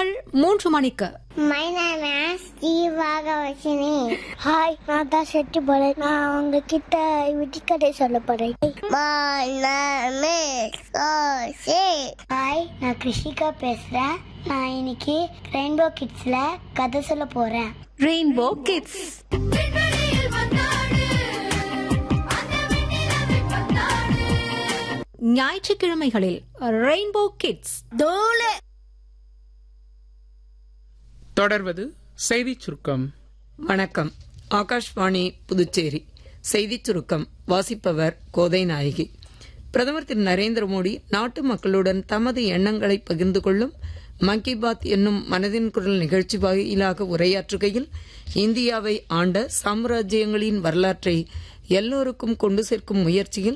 பிற்பகல் மூன்று மணிக்கு My name is Jeevakavasini hi நான் தான் செட்டு போறேன் நான் உங்ககிட்ட விட்டிக்கதை சொல்ல போறேன் My name is Koshi hi நான் கிருஷிகா பேசுறேன் நான் இன்னைக்கு ரெயின்போ கிட்ஸ்ல கதை சொல்ல போறேன் ரெயின்போ கிட்ஸ் ஞாயிற்றுக்கிழமைகளில் ரெயின்போ கிட்ஸ் தொடர்வது செய்திச் சுருக்கம் வணக்கம் ஆகாஷ்வாணி புதுச்சேரி செய்திச் சுருக்கம் வாசிப்பவர் கோதை நாயகி பிரதமர் திரு நரேந்திர மோடி நாட்டு மக்களுடன் தமது எண்ணங்களை பகிர்ந்து கொள்ளும் மன் கி பாத் என்னும் மனதின் குரல் நிகழ்ச்சி வாயிலாக உரையாற்றுகையில் இந்தியாவை ஆண்ட சாம்ராஜ்யங்களின் வரலாற்றை எல்லோருக்கும் கொண்டு சேர்க்கும் முயற்சியில்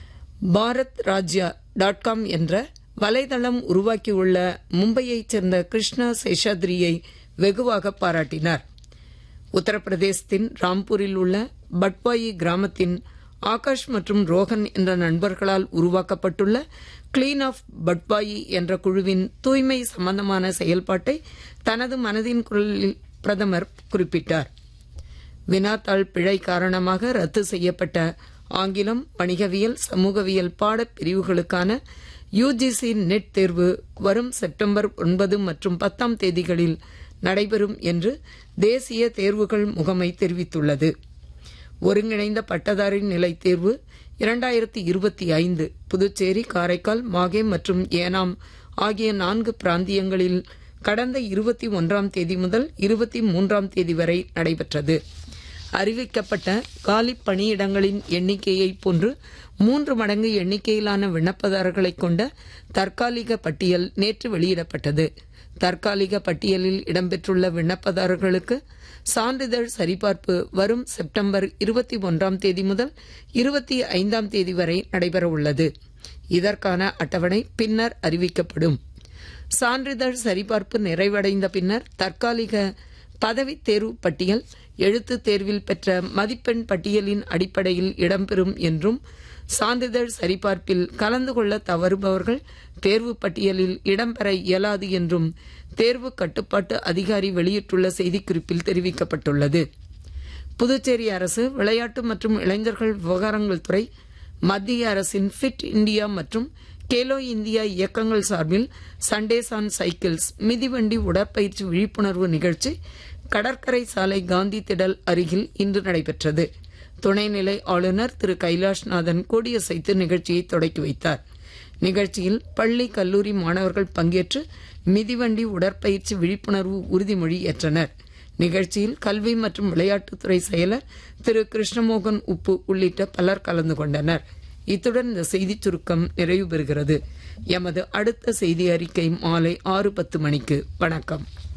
பாரத் ராஜ்யா டாட் காம் என்ற வலைதளம் உருவாக்கியுள்ள மும்பையைச் சேர்ந்த கிருஷ்ணா சேஷாத்ரியை வெகுவாக பாராட்டினார் உத்தரப்பிரதேசத்தின் ராம்பூரில் உள்ள பட்வாயி கிராமத்தின் ஆகாஷ் மற்றும் ரோஹன் என்ற நண்பர்களால் உருவாக்கப்பட்டுள்ள கிளீன் ஆஃப் பட்வாயி என்ற குழுவின் தூய்மை சம்பந்தமான செயல்பாட்டை தனது மனதின் குரலில் பிரதமர் குறிப்பிட்டார் வினாத்தாள் பிழை காரணமாக ரத்து செய்யப்பட்ட ஆங்கிலம் வணிகவியல் சமூகவியல் பாடப் பிரிவுகளுக்கான யுஜிசி நெட் தேர்வு வரும் செப்டம்பர் ஒன்பது மற்றும் பத்தாம் தேதிகளில் நடைபெறும் என்று தேசிய தேர்வுகள் முகமை தெரிவித்துள்ளது ஒருங்கிணைந்த பட்டதாரி நிலை தேர்வு இரண்டாயிரத்தி இருபத்தி ஐந்து புதுச்சேரி காரைக்கால் மாகே மற்றும் ஏனாம் ஆகிய நான்கு பிராந்தியங்களில் கடந்த இருபத்தி ஒன்றாம் தேதி முதல் இருபத்தி மூன்றாம் தேதி வரை நடைபெற்றது அறிவிக்கப்பட்ட காலி பணியிடங்களின் எண்ணிக்கையை போன்று மூன்று மடங்கு எண்ணிக்கையிலான விண்ணப்பதாரர்களை கொண்ட தற்காலிக பட்டியல் நேற்று வெளியிடப்பட்டது தற்காலிக பட்டியலில் இடம்பெற்றுள்ள விண்ணப்பதாரர்களுக்கு சான்றிதழ் சரிபார்ப்பு வரும் செப்டம்பர் இருபத்தி ஒன்றாம் தேதி முதல் இருபத்தி ஐந்தாம் தேதி வரை நடைபெறவுள்ளது இதற்கான அட்டவணை பின்னர் அறிவிக்கப்படும் சான்றிதழ் சரிபார்ப்பு நிறைவடைந்த பின்னர் தற்காலிக பதவி தேர்வு பட்டியல் எழுத்து தேர்வில் பெற்ற மதிப்பெண் பட்டியலின் அடிப்படையில் இடம்பெறும் என்றும் சான்றிதழ் சரிபார்ப்பில் கலந்து கொள்ள தவறுபவர்கள் தேர்வு பட்டியலில் இடம்பெற இயலாது என்றும் தேர்வு கட்டுப்பாட்டு அதிகாரி வெளியிட்டுள்ள செய்திக்குறிப்பில் தெரிவிக்கப்பட்டுள்ளது புதுச்சேரி அரசு விளையாட்டு மற்றும் இளைஞர்கள் விவகாரங்கள் துறை மத்திய அரசின் ஃபிட் இந்தியா மற்றும் கேலோ இந்தியா இயக்கங்கள் சார்பில் சண்டேஸ் ஆன் சைக்கிள்ஸ் மிதிவண்டி உடற்பயிற்சி விழிப்புணர்வு நிகழ்ச்சி கடற்கரை சாலை காந்தி திடல் அருகில் இன்று நடைபெற்றது துணைநிலை ஆளுநர் திரு கைலாஷ்நாதன் கொடியசைத்து நிகழ்ச்சியை தொடக்கி வைத்தார் நிகழ்ச்சியில் பள்ளி கல்லூரி மாணவர்கள் பங்கேற்று மிதிவண்டி உடற்பயிற்சி விழிப்புணர்வு உறுதிமொழி ஏற்றனர் நிகழ்ச்சியில் கல்வி மற்றும் விளையாட்டுத்துறை செயலர் திரு கிருஷ்ணமோகன் உப்பு உள்ளிட்ட பலர் கலந்து கொண்டனர் இத்துடன் இந்த செய்திச் சுருக்கம் நிறைவு பெறுகிறது எமது அடுத்த செய்தி அறிக்கை மாலை ஆறு பத்து மணிக்கு வணக்கம்